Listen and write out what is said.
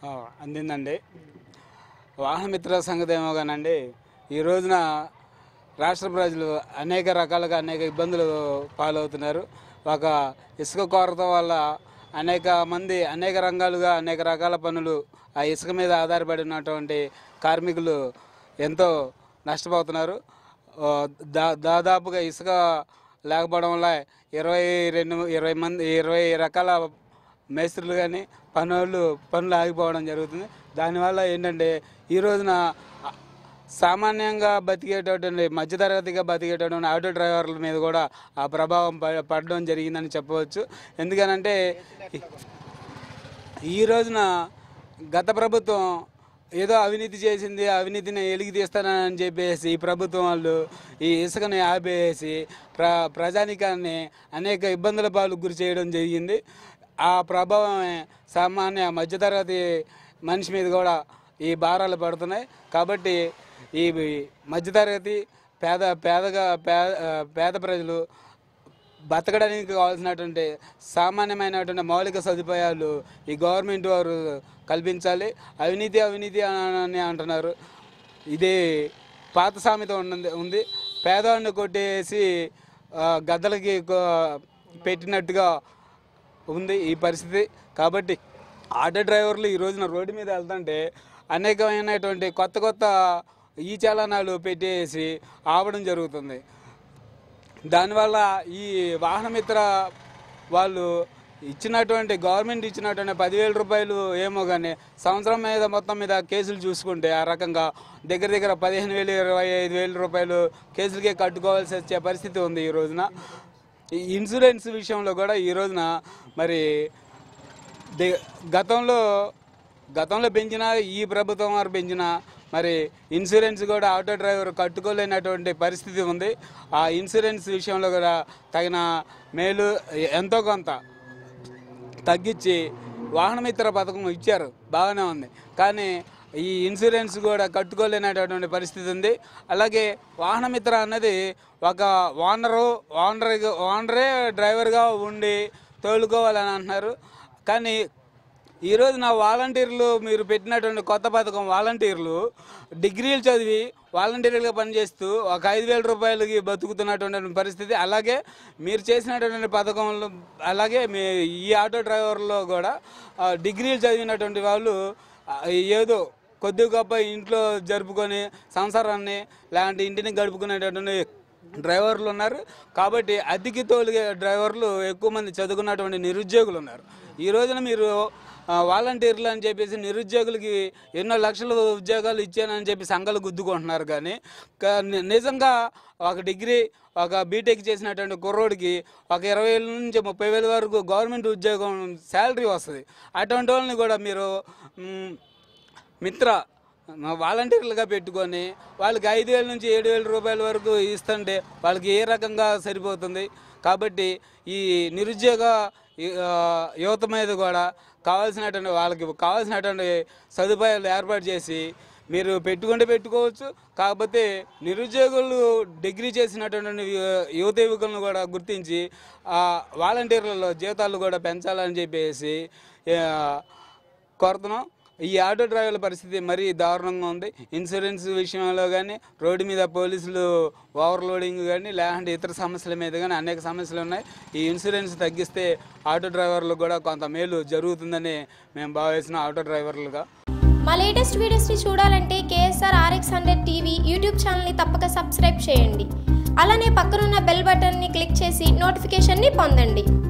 ఆ, అందిందండి వాహనమిత్ర సంగతి ఏమో కానండి ఈ రోజున రాష్ట్ర ప్రజలు అనేక రకాలుగా అనేక ఇబ్బందులు పాలవుతున్నారు ఒక ఇసుక కొరత వల్ల అనేక మంది అనేక రంగాలుగా అనేక రకాల పనులు ఆ ఇసుక మీద ఆధారపడి ఉన్నటువంటి కార్మికులు ఎంతో నష్టపోతున్నారు ఆ, దా దాదాపుగా ఇసుక లేకపోవడం వల్ల ఇరవై రెండు ఇరవై మంది ఇరవై రకాల మేస్త్రులు కానీ పనులు పనులు ఆగిపోవడం జరుగుతుంది దానివల్ల ఏంటంటే ఈ రోజున సామాన్యంగా బతికేటటువంటి మధ్యతరగతిగా బతికేటటువంటి ఆటో డ్రైవర్ల మీద కూడా ఆ ప్రభావం ప- పడడం జరిగిందని చెప్పవచ్చు ఎందుకనంటే ఈ రోజున గత ప్రభుత్వం ఏదో అవినీతి చేసింది ఆ అవినీతిని ఎలిగి తీస్తానని చెప్పేసి ఈ ప్రభుత్వం వాళ్ళు ఈ ఇసుకని ఆపేసి ప్ర ప్రజానికాన్ని అనేక ఇబ్బందుల పాలు గురి చేయడం జరిగింది ఆ ప్రభావమే సామాన్య మధ్యతరగతి మనిషి మీద కూడా ఈ భారాలు పడుతున్నాయి కాబట్టి ఈ మధ్యతరగతి పేద పేదగా పేద పేద ప్రజలు బతకడానికి కావాల్సినటువంటి సామాన్యమైనటువంటి మౌలిక సదుపాయాలు ఈ గవర్నమెంట్ వారు కల్పించాలి అవినీతి అవినీతి అని అంటున్నారు ఇది పాత సామెత ఉన్నది ఉంది పేదవాడిని కొట్టేసి ఆ, గద్దలకి కొ- పెట్టినట్టుగా ఉంది ఈ పరిస్థితి కాబట్టి ఆటో డ్రైవర్లు ఈ రోజున రోడ్డు మీద వెళ్తుంటే అనేకమైనటువంటి కొత్త కొత్త ఈ చలనాలు పెట్టేసి ఆపడం జరుగుతుంది దానివల్ల ఈ వాహనమిత్ర వాళ్ళు ఇచ్చినటువంటి గవర్నమెంట్ ఇచ్చినటువంటి పదివేల రూపాయలు ఏమో కానీ సంవత్సరం మీద మొత్తం మీద కేసులు చూసుకుంటే ఆ రకంగా దగ్గర దగ్గర పదిహేను వేలు ఇరవై ఐదు వేల రూపాయలు కేసులకే కట్టుకోవాల్సి వచ్చే పరిస్థితి ఉంది ఈ రోజున ఈ ఇన్సూరెన్స్ విషయంలో కూడా ఈ రోజున మరి దే- గతంలో గతంలో పెంచిన ఈ ప్రభుత్వం వారు పెంచిన మరి ఇన్సూరెన్స్ కూడా ఆటో డ్రైవర్ కట్టుకోలేనటువంటి పరిస్థితి ఉంది ఆ ఇన్సూరెన్స్ విషయంలో కూడా తగిన మేలు ఎంతో కొంత తగ్గించి వాహనమిత్ర పథకం ఇచ్చారు బాగానే ఉంది కానీ ఈ ఇన్సూరెన్స్ కూడా కట్టుకోలేనటువంటి పరిస్థితి ఉంది అలాగే వాహనమిత్ర అన్నది ఒక ఓనరు ఓనర్ ఓనరే డ్రైవర్గా ఉండి తోలుకోవాలని అంటున్నారు కానీ ఈరోజు నా వాలంటీర్లు మీరు పెట్టినటువంటి కొత్త పథకం వాలంటీర్లు డిగ్రీలు చదివి వాలంటీర్లుగా పనిచేస్తూ ఒక ఐదు వేల రూపాయలకి బతుకుతున్నటువంటి పరిస్థితి అలాగే మీరు చేసినటువంటి పథకంలో అలాగే మీ ఈ ఆటో డ్రైవర్లో కూడా ఆ, డిగ్రీలు చదివినటువంటి వాళ్ళు ఆ, ఏదో కొద్ది గొప్ప ఇంట్లో జరుపుకొని సంసారాన్ని లాంటి ఇంటిని గడుపుకునేటటువంటి డ్రైవర్లు ఉన్నారు కాబట్టి అద్దెకి తోలిగే డ్రైవర్లు ఎక్కువ మంది చదువుకున్నటువంటి నిరుద్యోగులు ఉన్నారు ఈ రోజున మీరు ఆ, వాలంటీర్లు అని చెప్పేసి నిరుద్యోగులకి ఎన్నో లక్షల ఉద్యోగాలు ఇచ్చానని చెప్పి సంఘాలు గుద్దుకుంటున్నారు కానీ క- ని- నిజంగా ఒక డిగ్రీ ఒక బీటెక్ చేసినటువంటి కుర్రోడికి ఒక ఇరవై వేల నుంచి ముప్పై వేల వరకు గవర్నమెంట్ ఉద్యోగం శాలరీ వస్తుంది అటువంటి వాళ్ళని కూడా మీరు మ్, మిత్ర మా వాలంటీర్లుగా పెట్టుకొని వాళ్ళకి ఐదు వేల నుంచి ఏడు వేల రూపాయల వరకు ఇస్తుంటే వాళ్ళకి ఏ రకంగా సరిపోతుంది కాబట్టి ఈ నిరుద్యోగ ఈ- ఆ, యువత మీద కూడా కావాల్సినటువంటి వాళ్ళకి కావాల్సినటువంటి సదుపాయాలు ఏర్పాటు చేసి మీరు పెట్టుకుంటే పెట్టుకోవచ్చు కాకపోతే నిరుద్యోగులు డిగ్రీ చేసినటువంటి యు- యువత యువకులను కూడా గుర్తించి ఆ వాలంటీర్లలో జీతాలు కూడా పెంచాలని చెప్పేసి ఆ, కోరుతున్నాం ఈ ఆటో డ్రైవర్ల పరిస్థితి మరీ దారుణంగా ఉంది ఇన్సూరెన్స్ విషయంలో కానీ రోడ్డు మీద పోలీసులు ఓవర్లోడింగ్ కానీ లేదంటే ఇతర సమస్యల మీద కానీ అనేక సమస్యలు ఉన్నాయి ఈ ఇన్సూరెన్స్ తగ్గిస్తే ఆటో డ్రైవర్లకు కూడా కొంత మేలు జరుగుతుందని మేము భావిస్తున్నాం ఆటో డ్రైవర్లుగా మా లేటెస్ట్ వీడియోస్ని చూడాలంటే KSR RX hundred TV YouTube ఛానల్ని తప్పక సబ్స్క్రైబ్ చేయండి అలానే పక్కనున్న బెల్ బటన్ని క్లిక్ చేసి నోటిఫికేషన్ని పొందండి